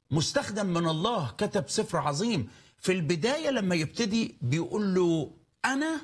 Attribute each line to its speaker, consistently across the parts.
Speaker 1: مستخدم من الله كتب سفر عظيم في البداية لما يبتدي بيقول له أنا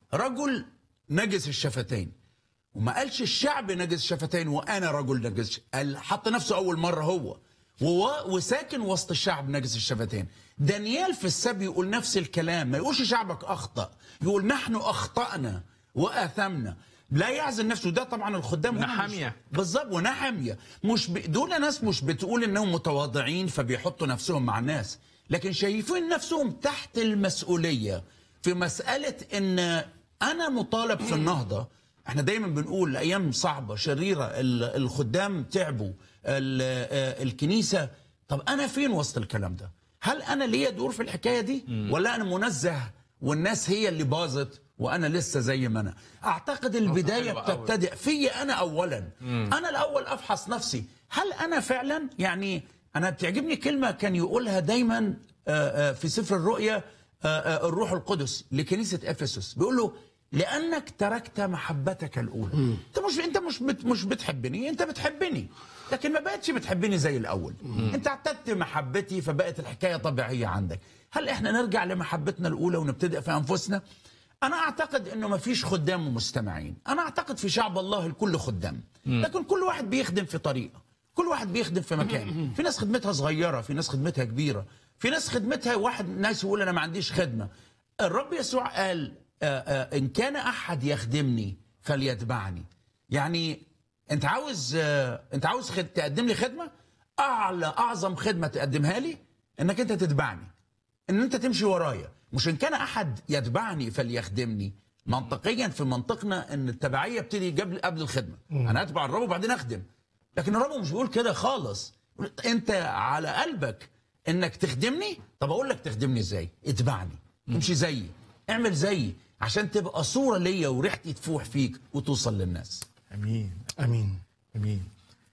Speaker 1: رجل نجس الشفتين وما قالش الشعب نجس الشفتين وأنا رجل نجس قال حط نفسه أول مرة هو وهو وساكن وسط الشعب نجس الشفتين دانيال في السبي يقول نفس الكلام ما يقولش شعبك أخطأ يقول نحن أخطأنا وآثمنا لا يعزل نفسه ده طبعا الخدام هنا مش-
Speaker 2: نحمية.
Speaker 1: بالظبط ونحمية مش ب... دول ناس مش بتقول انهم متواضعين فبيحطوا نفسهم مع الناس لكن شايفين نفسهم تحت المسؤولية في مسألة ان انا مطالب في النهضة احنا دايما بنقول ايام صعبة شريرة ال- الخدام تعبوا ال- آه، الكنيسة طب انا فين وسط الكلام ده هل انا ليا دور في الحكاية دي ولا انا منزه والناس هي اللي باظت وانا لسه زي ما انا اعتقد البدايه
Speaker 2: حلوة أوي.
Speaker 1: بتبتدئ في انا اولا انا الاول افحص نفسي هل انا فعلا يعني انا بتعجبني كلمه كان يقولها دايما آه، آه، في سفر الرؤيا آه، آه، الروح القدس لكنيسه افسس بيقول له لانك تركت محبتك الاولى انت مش انت مش بت مش بتحبني انت بتحبني لكن ما بقتش بتحبني زي الاول انت اعتدت محبتي فبقت الحكايه طبيعيه عندك هل احنا نرجع لمحبتنا الاولى ونبتدئ في انفسنا انا اعتقد انه ما فيش خدام ومستمعين انا اعتقد في شعب الله الكل خدام لكن كل واحد بيخدم في طريقه كل واحد بيخدم في مكان في ناس خدمتها صغيره في ناس خدمتها كبيره في ناس خدمتها واحد ناس يقول انا ما عنديش خدمه الرب يسوع قال آه، آه، ان كان احد يخدمني فليتبعني يعني انت عاوز آه، انت عاوز خد... تقدم لي خدمه اعلى اعظم خدمه تقدمها لي انك انت تتبعني ان انت تمشي ورايا مش ان كان احد يتبعني فليخدمني منطقيا في منطقنا ان التبعيه بتيجي قبل قبل الخدمه انا اتبع الرب وبعدين اخدم لكن الرب مش بيقول كده خالص يقول انت على قلبك انك تخدمني طب اقول لك تخدمني ازاي اتبعني امشي زيي اعمل زيي عشان تبقى صوره ليا وريحتي تفوح فيك وتوصل للناس
Speaker 2: امين
Speaker 3: امين
Speaker 2: امين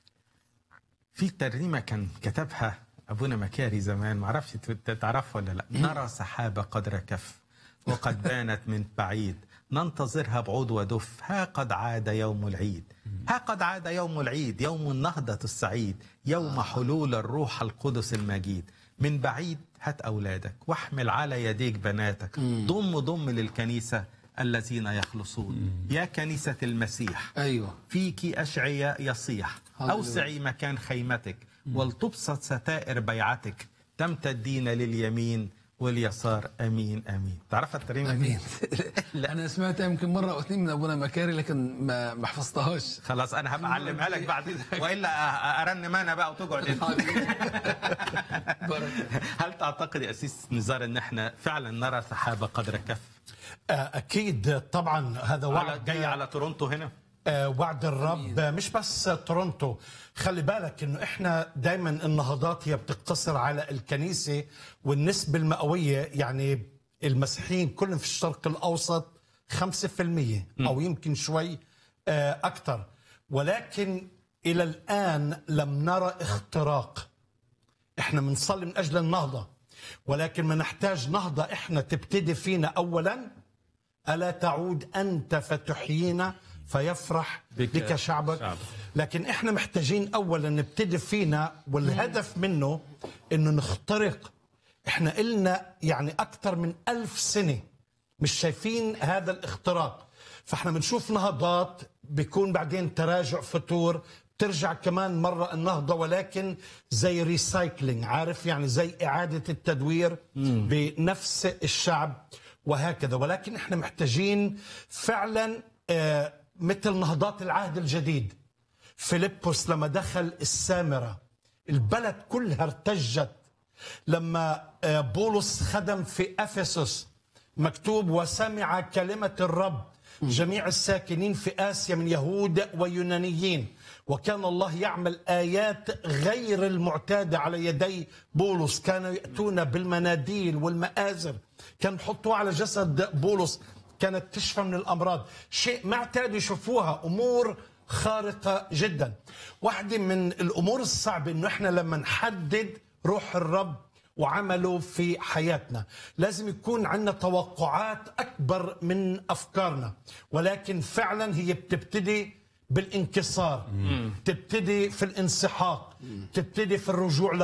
Speaker 2: في ترنيمه كان كتبها ابونا مكاري زمان ما اعرفش ت- تعرفها ولا لا نرى سحابه قدر كف وقد بانت من بعيد ننتظرها بعود ودف ها قد عاد يوم العيد ها قد عاد يوم العيد يوم النهضة السعيد يوم حلول الروح القدس المجيد من بعيد هات أولادك واحمل على يديك بناتك ضم ضم للكنيسة الذين يخلصون يا كنيسة المسيح
Speaker 3: ايوه
Speaker 2: فيك أشعياء يصيح
Speaker 3: هللويا.
Speaker 2: أوسعي مكان خيمتك ولتبسط ستائر بيعتك تمتدين لليمين واليسار أمين أمين تعرف الترنيمة دي؟
Speaker 3: امين انا سمعتها يمكن مره او اثنين من ابونا مكاري لكن ما ما حفظتهاش
Speaker 2: خلاص انا هبقى اعلمها لك بعدين والا أ- ارنم انا بقى وتقعد انت
Speaker 3: بركة.
Speaker 2: هل تعتقد يا اسيس نزار ان احنا فعلا نرى سحابه قدر كف
Speaker 4: آه، اكيد طبعا هذا
Speaker 2: على
Speaker 4: وعد
Speaker 2: جاي على تورونتو هنا
Speaker 4: آه، وعد الرب آه، مش بس تورونتو خلي بالك انه احنا دايما النهضات هي بتقتصر على الكنيسه والنسبه المئويه يعني المسيحيين كلهم في الشرق الاوسط 5% او يمكن شوي آه، اكثر ولكن الى الان لم نرى اختراق احنا بنصلي من اجل النهضه ولكن بنحتاج نهضه احنا تبتدي فينا اولا ألا تعود أنت فتحيينا فيفرح
Speaker 2: بك
Speaker 4: بك, شعبك
Speaker 2: شعبك.
Speaker 4: لكن إحنا محتاجين أولا نبتدي فينا والهدف منه إنه نخترق إحنا إلنا يعني أكثر من ألف سنة مش شايفين هذا الاختراق فإحنا بنشوف نهضات بيكون بعدين تراجع فتور ترجع كمان مرة النهضة ولكن زي ريسايكلينج عارف يعني زي إعادة التدوير بنفس الشعب وهكذا ولكن احنا محتاجين فعلا آه، مثل نهضات العهد الجديد فيلبس لما دخل السامرة البلد كلها ارتجت لما آه، بولس خدم في أفسس مكتوب وسمع كلمة الرب جميع الساكنين في آسيا من يهود ويونانيين وكان الله يعمل آيات غير المعتادة على يدي بولس كانوا يأتون بالمناديل والمآزر كان يحطوها على جسد بولس كانت تشفى من الأمراض شيء ما اعتادوا يشوفوها أمور خارقة جدا واحدة من الأمور الصعبة إنه إحنا لما نحدد روح الرب وعمله في حياتنا لازم يكون عندنا توقعات أكبر من أفكارنا ولكن فعلا هي بتبتدي بالانكسار تبتدي في الانسحاق تبتدي في الرجوع